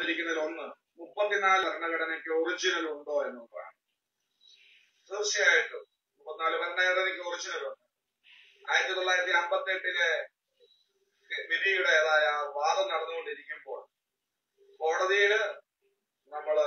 ചോദിച്ചിരിക്കുന്നതിൽ ഒന്ന് മുപ്പത്തിനാല് ഭരണഘടനയ്ക്ക് ഒറിജിനൽ ഉണ്ടോ എന്നുള്ളതാണ് തീർച്ചയായിട്ടും മുപ്പത്തിനാല് ഭരണഘടനയ്ക്ക് ഒറിജിനൽ ഉണ്ട് ആയിരത്തി തൊള്ളായിരത്തി അമ്പത്തി എട്ടിലെ വിധിയുടേതായ വാദം നടന്നുകൊണ്ടിരിക്കുമ്പോൾ കോടതിയില് നമ്മള്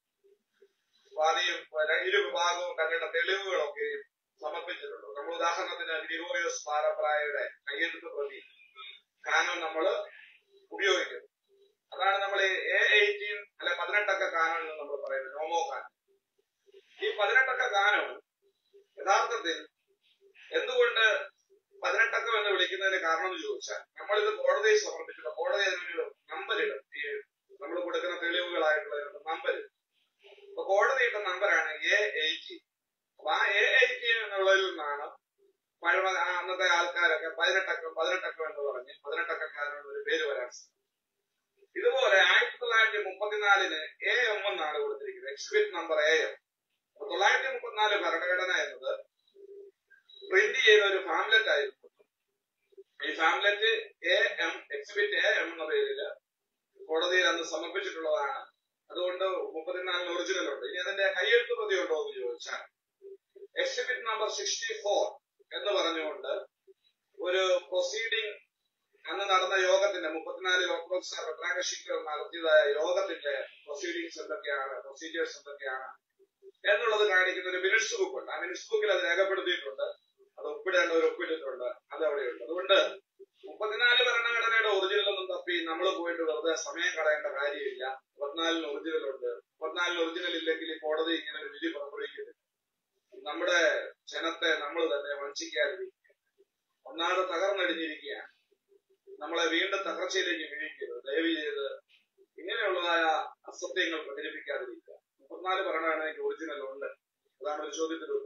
വാദിയും ഇരു വിഭാഗവും തങ്ങളുടെ തെളിവുകളൊക്കെ സമർപ്പിച്ചിട്ടുണ്ട് നമ്മൾ ഉദാഹരണത്തിന് ഗ്രിഗോറിയോസ് പാരപ്രായയുടെ കയ്യെഴുത്ത് പ്രതി കാനോൻ നമ്മൾ ഉപയോഗിക്കുന്നു അതാണ് നമ്മൾ എ എയ്റ്റീൻ അല്ലെ പതിനെട്ടക്ക കാനോൻ എന്ന് നമ്മൾ പറയുന്നത് നോമോ കാനോൻ ഈ പതിനെട്ടക്ക കാനോൻ യഥാർത്ഥത്തിൽ എന്തുകൊണ്ട് പതിനെട്ടക്കം എന്ന് വിളിക്കുന്നതിന് കാരണം എന്ന് ചോദിച്ചാൽ നമ്മളിത് കോടതിയിൽ സമർപ്പിച്ചിട്ട് കോടതി അതിനൊരു നമ്പർ ഇടും ഈ നമ്മൾ കൊടുക്കുന്ന തെളിവുകളായിട്ടുള്ള നമ്പർ അപ്പൊ കോടതി ഇട്ട നമ്പറാണ് എ എയ്റ്റി അപ്പൊ ആ എ എയ്റ്റി എന്നുള്ളതിൽ നിന്നാണ് പഴമ ആ അന്നത്തെ ആൾക്കാരൊക്കെ പതിനെട്ടക്കം പതിനെട്ടക്കം എന്ന് പറഞ്ഞ് പതിനെട്ടക്കക്കാരൻ ഒരു പേര് വരാൻ സാധിക്കും ഇതുപോലെ ആയിരത്തി തൊള്ളായിരത്തി മുപ്പത്തിനാലിന് എ എം എന്നാണ് കൊടുത്തിരിക്കുന്നത് എക്സിബിറ്റ് നമ്പർ എ എം അപ്പൊ തൊള്ളായിരത്തി മുപ്പത്തിനാല് ഭരണഘടന എന്നത് പ്രിന്റ് ചെയ്ത ഒരു ഫാംലെറ്റ് ആയിരുന്നു ഈ pamphlet A M exhibit A M എന്ന പേരില് കോടതിയിൽ അന്ന് സമർപ്പിച്ചിട്ടുള്ളതാണ് അതുകൊണ്ട് മുപ്പത്തിനാലിന് ഒറിജിനൽ ഉണ്ട് ഇനി അതിന്റെ കയ്യെഴുത്ത് പ്രതി ഉണ്ടോ എന്ന് ചോദിച്ചാൽ എക്സിബിറ്റ് നമ്പർ സിക്സ്റ്റി ഫോർ എന്ന് പറഞ്ഞുകൊണ്ട് ഒരു പ്രൊസീഡിംഗ് അന്ന് നടന്ന യോഗത്തിന്റെ മുപ്പത്തിനാലിൽ ഓർത്തഡോക്സ് റെട്രാകഷിക്കൽ നടത്തിയതായ യോഗത്തിന്റെ പ്രൊസീഡിങ്സ് എന്തൊക്കെയാണ് പ്രൊസീജിയേഴ്സ് എന്തൊക്കെയാണ് എന്നുള്ളത് കാണിക്കുന്ന ഒരു മിനിറ്റ്സ് ബുക്ക് ഉണ്ട് ആ മിനിറ്റ്സ് ബുക്കിൽ അത് രേഖപ്പെടുത്തിയിട്ടുണ്ട് അത് ഒപ്പിടേണ്ടവർ ഒപ്പിട്ടിട്ടുണ്ട് അത് അവിടെയുണ്ട് അതുകൊണ്ട് മുപ്പത്തിനാല് ഭരണഘടനയുടെ ഒറിജിനൽ ഒന്നും തപ്പി നമ്മൾ പോയിട്ട് വെറുതെ സമയം കളയേണ്ട കാര്യമില്ല മുപ്പത്തിനാലിന് ഒറിജിനൽ ഉണ്ട് മുപ്പത്തിനാലിന് ഒറിജിനൽ ഇല്ലെങ്കിൽ ഈ കോടതി ഇങ്ങനെ ഒരു വിധി പുറപ്പെടുവിക്കുന്നില്ല നമ്മുടെ ജനത്തെ നമ്മൾ തന്നെ വഞ്ചിക്കാതിരിക്കുക ഒന്നാമത് തകർന്നടിഞ്ഞിരിക്കുകയാണ് നമ്മളെ വീണ്ടും തകർച്ചയിലേക്ക് വീഴിക്കരുത് ദയവ് ചെയ്ത് ഇങ്ങനെയുള്ളതായ അസത്യങ്ങൾ പ്രചരിപ്പിക്കാതിരിക്കുക മുപ്പത്തിനാല് ഭരണഘടനയ്ക്ക് ഒറിജിനൽ ഉണ്ട് അതാണ് ഒരു ചോദ്യത്തിന് ഉത്തരം